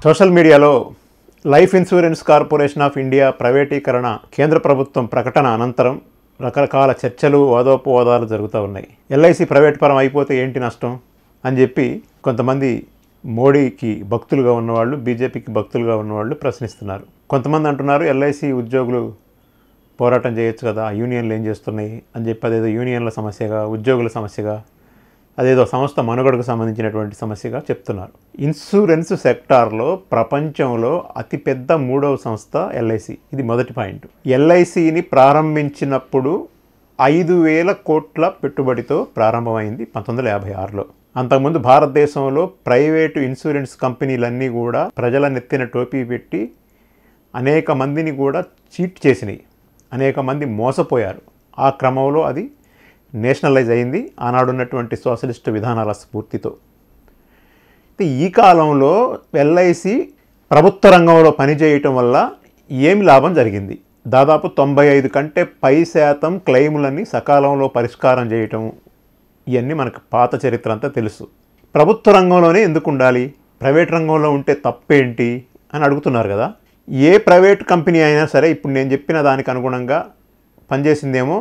social మీడియాలో life insurance corporation of India ప్రైవేటీకరణ కేంద్ర ప్రభుత్వం ప్రకటన అనంతరం రకరకాల చర్చలు వాదోపవాదాలు జరుగుతూ ఉన్నాయి ఎల్ఐసి ప్రైవేట్ పరం అయిపోతే ఏంటి నష్టం అని చెప్పి కొంతమంది మోడీకి భక్తులుగా ఉన్నవాళ్ళు బీజేపీకి భక్తులుగా ఉన్నవాళ్ళు ప్రశ్నిస్తున్నారు కొంతమంది అంటున్నారు ఎల్ఐసి ఉద్యోగులు పోరాటం చేయొచ్చు కదా యూనియన్లు ఏం చేస్తున్నాయి అని చెప్పి అదేదో యూనియన్ల సమస్యగా ఉద్యోగుల సమస్యగా అదేదో సంస్థ మనుగడకు సంబంధించినటువంటి సమస్యగా చెప్తున్నారు ఇన్సూరెన్స్ సెక్టార్లో ప్రపంచంలో అతిపెద్ద మూడవ సంస్థ ఎల్ఐసి ఇది మొదటి పాయింట్ ఎల్ఐసిని ప్రారంభించినప్పుడు ఐదు వేల కోట్ల పెట్టుబడితో ప్రారంభమైంది పంతొమ్మిది వందల యాభై ఆరులో అంతకుముందు భారతదేశంలో ప్రైవేటు ఇన్సూరెన్స్ కంపెనీలన్నీ కూడా ప్రజల నెత్తిన టోపీ పెట్టి అనేక మందిని కూడా చీట్ చేసినాయి అనేక మంది మోసపోయారు ఆ క్రమంలో అది నేషనలైజ్ అయింది ఆనాడు ఉన్నటువంటి సోషలిస్ట్ విధానాల స్ఫూర్తితో అయితే ఈ కాలంలో ఎల్ఐసి ప్రభుత్వ రంగంలో పనిచేయటం వల్ల ఏమి లాభం జరిగింది దాదాపు తొంభై ఐదు కంటే పై శాతం క్లెయిములని సకాలంలో పరిష్కారం చేయటం ఇవన్నీ మనకు పాత చరిత్ర అంతా తెలుసు ప్రభుత్వ రంగంలోనే ఎందుకు ఉండాలి ప్రైవేట్ రంగంలో ఉంటే తప్పేంటి అని అడుగుతున్నారు కదా ఏ ప్రైవేట్ కంపెనీ అయినా సరే ఇప్పుడు నేను చెప్పిన దానికి అనుగుణంగా పనిచేసిందేమో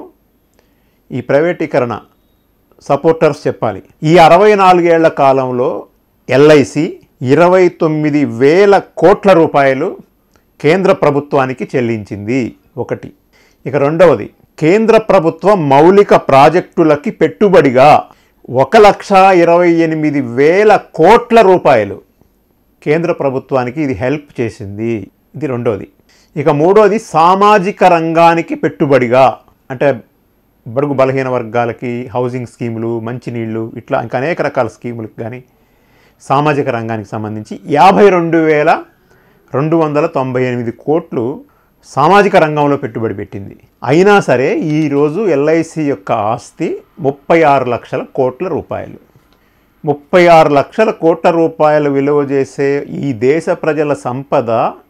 ఈ ప్రైవేటీకరణ సపోర్టర్స్ చెప్పాలి ఈ అరవై నాలుగేళ్ల కాలంలో ఎల్ఐసి ఇరవై తొమ్మిది వేల కోట్ల రూపాయలు కేంద్ర ప్రభుత్వానికి చెల్లించింది ఒకటి ఇక రెండవది కేంద్ర ప్రభుత్వ మౌలిక ప్రాజెక్టులకి పెట్టుబడిగా ఒక లక్ష ఇరవై ఎనిమిది వేల కోట్ల రూపాయలు కేంద్ర ప్రభుత్వానికి ఇది హెల్ప్ చేసింది ఇది రెండోది ఇక మూడోది సామాజిక రంగానికి పెట్టుబడిగా అంటే బడుగు బలహీన వర్గాలకి హౌసింగ్ స్కీములు మంచినీళ్ళు ఇట్లా ఇంకా అనేక రకాల స్కీములకు కానీ సామాజిక రంగానికి సంబంధించి యాభై రెండు వేల రెండు వందల తొంభై ఎనిమిది కోట్లు సామాజిక రంగంలో పెట్టుబడి పెట్టింది అయినా సరే ఈరోజు ఎల్ఐసి యొక్క ఆస్తి ముప్పై ఆరు లక్షల కోట్ల రూపాయలు ముప్పై ఆరు లక్షల కోట్ల రూపాయలు విలువ చేసే ఈ దేశ ప్రజల సంపద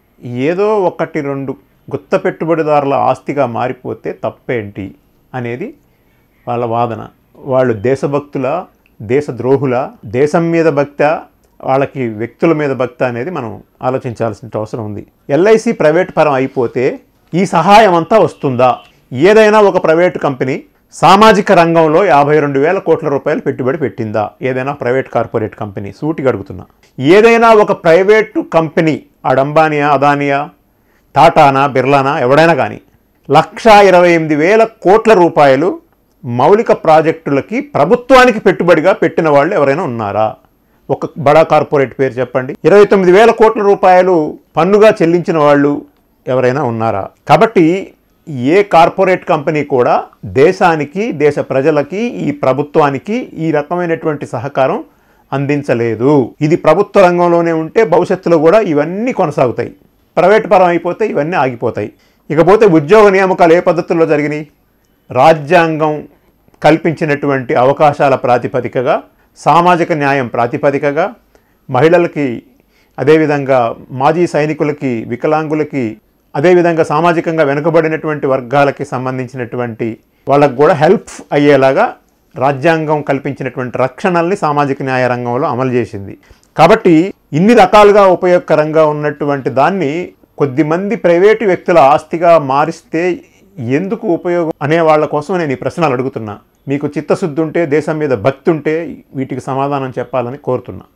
ఏదో ఒకటి రెండు గుత్త పెట్టుబడిదారుల ఆస్తిగా మారిపోతే తప్పేంటి అనేది వాళ్ళ వాదన వాళ్ళు దేశభక్తుల దేశద్రోహుల దేశం మీద భక్త వాళ్ళకి వ్యక్తుల మీద భక్త అనేది మనం ఆలోచించాల్సిన అవసరం ఉంది ఎల్ఐసి ప్రైవేట్ పరం అయిపోతే ఈ సహాయం అంతా వస్తుందా ఏదైనా ఒక ప్రైవేట్ కంపెనీ సామాజిక రంగంలో యాభై రెండు వేల కోట్ల రూపాయలు పెట్టుబడి పెట్టిందా ఏదైనా ప్రైవేట్ కార్పొరేట్ కంపెనీ సూటిగా అడుగుతున్నా ఏదైనా ఒక ప్రైవేటు కంపెనీ అడంబానియా అదానియా టాటానా బిర్లానా ఎవడైనా కానీ లక్షా ఇరవై ఎనిమిది వేల కోట్ల రూపాయలు మౌలిక ప్రాజెక్టులకి ప్రభుత్వానికి పెట్టుబడిగా పెట్టిన వాళ్ళు ఎవరైనా ఉన్నారా ఒక బడా కార్పొరేట్ పేరు చెప్పండి ఇరవై తొమ్మిది వేల కోట్ల రూపాయలు పన్నుగా చెల్లించిన వాళ్ళు ఎవరైనా ఉన్నారా కాబట్టి ఏ కార్పొరేట్ కంపెనీ కూడా దేశానికి దేశ ప్రజలకి ఈ ప్రభుత్వానికి ఈ రకమైనటువంటి సహకారం అందించలేదు ఇది ప్రభుత్వ రంగంలోనే ఉంటే భవిష్యత్తులో కూడా ఇవన్నీ కొనసాగుతాయి ప్రైవేట్ పరం అయిపోతే ఇవన్నీ ఆగిపోతాయి ఇకపోతే ఉద్యోగ నియామకాలు ఏ పద్ధతుల్లో జరిగినాయి రాజ్యాంగం కల్పించినటువంటి అవకాశాల ప్రాతిపదికగా సామాజిక న్యాయం ప్రాతిపదికగా మహిళలకి అదేవిధంగా మాజీ సైనికులకి వికలాంగులకి అదేవిధంగా సామాజికంగా వెనుకబడినటువంటి వర్గాలకి సంబంధించినటువంటి వాళ్ళకు కూడా హెల్ప్ అయ్యేలాగా రాజ్యాంగం కల్పించినటువంటి రక్షణల్ని సామాజిక న్యాయ రంగంలో అమలు చేసింది కాబట్టి ఇన్ని రకాలుగా ఉపయోగకరంగా ఉన్నటువంటి దాన్ని కొద్దిమంది ప్రైవేటు వ్యక్తుల ఆస్తిగా మారిస్తే ఎందుకు ఉపయోగం అనే వాళ్ళ కోసం నేను ఈ ప్రశ్నలు అడుగుతున్నా మీకు చిత్తశుద్ధి ఉంటే దేశం మీద భక్తి ఉంటే వీటికి సమాధానం చెప్పాలని కోరుతున్నా